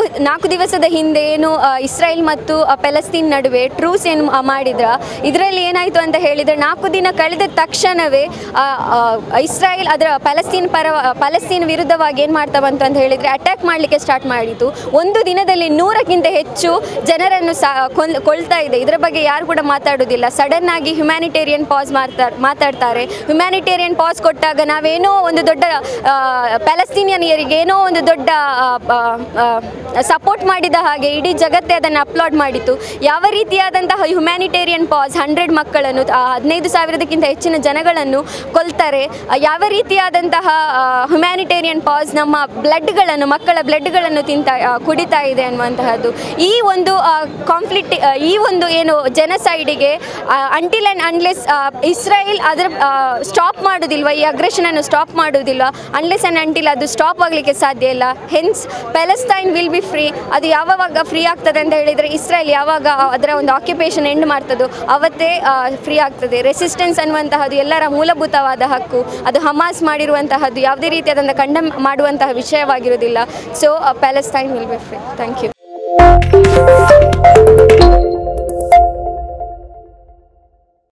ನಾಲ್ಕು ದಿವಸದ ಹಿಂದೆ ಏನು ಆ, ಇಸ್ರಾಯೇಲ್ ಮತ್ತು ಆ, ಪ್ಯಾಲೆಸ್ತೀನ್ ನಡುವೆ ಟ್ರೂಸ್ ಏನು ಆ, ಮಾಡಿದ್ರ ಇದರಲ್ಲಿ ಏನಾಯಿತು ಅಂತ ಹೇಳಿದರೆ ನಾಲ್ಕು ದಿನ ಕಳೆದ ತಕ್ಷಣವೇ ಆ, ಆ, ಇಸ್ರಾಯೇಲ್ ಅದರ ಪ್ಯಾಲೆಸ್ತೀನ್ ಪರ ಪ್ಯಾಲೆಸ್ತೀನ್ ವಿರುದ್ಧವಾಗಿ ಏನು ಮಾಡ್ತಾ ಬಂತು ಅಂತ ಹೇಳಿದರೆ ಅಟ್ಯಾಕ್ ಮಾಡಲಿಕ್ಕೆ ಸ್ಟಾರ್ಟ್ ಮಾಡಿತು ಒಂದು ದಿನದಲ್ಲಿ ನೂರಕ್ಕಿಂತ ಹೆಚ್ಚು ಜನರನ್ನು ಸಾ ಕೊಲ್ ಕೊಳ್ತಾ ಇದೆ ಇದರ ಬಗ್ಗೆ ಯಾರು ಕೂಡ ಮಾತಾಡೋದಿಲ್ಲ ಸಡನ್ ಆಗಿ ಹ್ಯುಮ್ಯಾನಿಟೇರಿಯನ್ ಪಾಸ್ ಮಾಡ್ತಾರೆ ಮಾತಾಡ್ತಾರೆ ಹ್ಯುಮ್ಯಾನಿಟೇರಿಯನ್ ಪಾಸ್ ಕೊಟ್ಟಾಗ ನಾವೇನೋ ಒಂದು ದೊಡ್ಡ ಆ, ಪ್ಯಾಲೆಸ್ತೀನಿಯನಿಯರಿಗೆ ಏನೋ ಒಂದು ದೊಡ್ಡ ಸಪೋರ್ಟ್ ಮಾಡಿದ ಹಾಗೆ ಇಡೀ ಜಗತ್ತೇ ಅದನ್ನು ಅಪ್ಲೋಡ್ ಮಾಡಿತು ಯಾವ ರೀತಿಯಾದಂತಹ ಹ್ಯುಮ್ಯಾನಿಟೇರಿಯನ್ ಪಾಸ್ ಹಂಡ್ರೆಡ್ ಮಕ್ಕಳನ್ನು ಆ, ಹದಿನೈದು ಸಾವಿರದಕ್ಕಿಂತ ಹೆಚ್ಚಿನ ಜನಗಳನ್ನು ಕೊಲ್ತಾರೆ ಆ, ಯಾವ ರೀತಿಯಾದಂತಹ ಹ್ಯುಮ್ಯಾನಿಟೇರಿಯನ್ ಪಾಸ್ ನಮ್ಮ ಬ್ಲಡ್ಗಳನ್ನು ಮಕ್ಕಳ ಬ್ಲಡ್ಗಳನ್ನು ತಿಂತ ಆ, ಕುಡಿತಾ ಇದೆ ಅನ್ನುವಂತಹದ್ದು ಈ ಒಂದು ಕಾನ್ಫ್ಲಿಕ್ಟ್ ಈ ಒಂದು ಏನು ಜನಸೈಡಿಗೆ ಅಂಟಿಲ್ ಆ್ಯಂಡ್ ಅನ್ಲೆಸ್ ಇಸ್ರಾಯೇಲ್ ಅದರ ಸ್ಟಾಪ್ ಮಾಡೋದಿಲ್ವ ಈ ಅಗ್ರೆಷನನ್ನು ಸ್ಟಾಪ್ ಮಾಡೋದಿಲ್ಲ ಅನ್ಲೆಸ್ ಆ್ಯಂಡ್ ಅಂಟಿಲ್ ಅದು ಸ್ಟಾಪ್ ಆಗಲಿಕ್ಕೆ ಸಾಧ್ಯ ಇಲ್ಲ hence Palestine will be free ಅದು ಯಾವಾಗ ಫ್ರೀ ಆಗ್ತದೆ ಅಂತ ಹೇಳಿದರೆ ಇಸ್ರಾಯೇಲ್ ಯಾವಾಗ ಅದರ ಒಂದು ಆಕ್ಯುಪೇಷನ್ ಎಂಡ್ ಮಾಡ್ತದೋ ಅವತ್ತೇ ಫ್ರೀ ಆಗ್ತದೆ ರೆಸಿಸ್ಟೆನ್ಸ್ ಅನ್ನುವಂತಹದ್ದು ಎಲ್ಲರ ಮೂಲಭೂತವಾದ ಹಕ್ಕು ಅದು ಹಮಾಸ್ ಮಾಡಿರುವಂತಹದ್ದು ಯಾವುದೇ ರೀತಿಯಾದಂಥ ಕಂಡಮ್ ಮಾಡುವಂತಹ ವಿಷಯವಾಗಿರುವುದಿಲ್ಲ so Palestine will be free thank you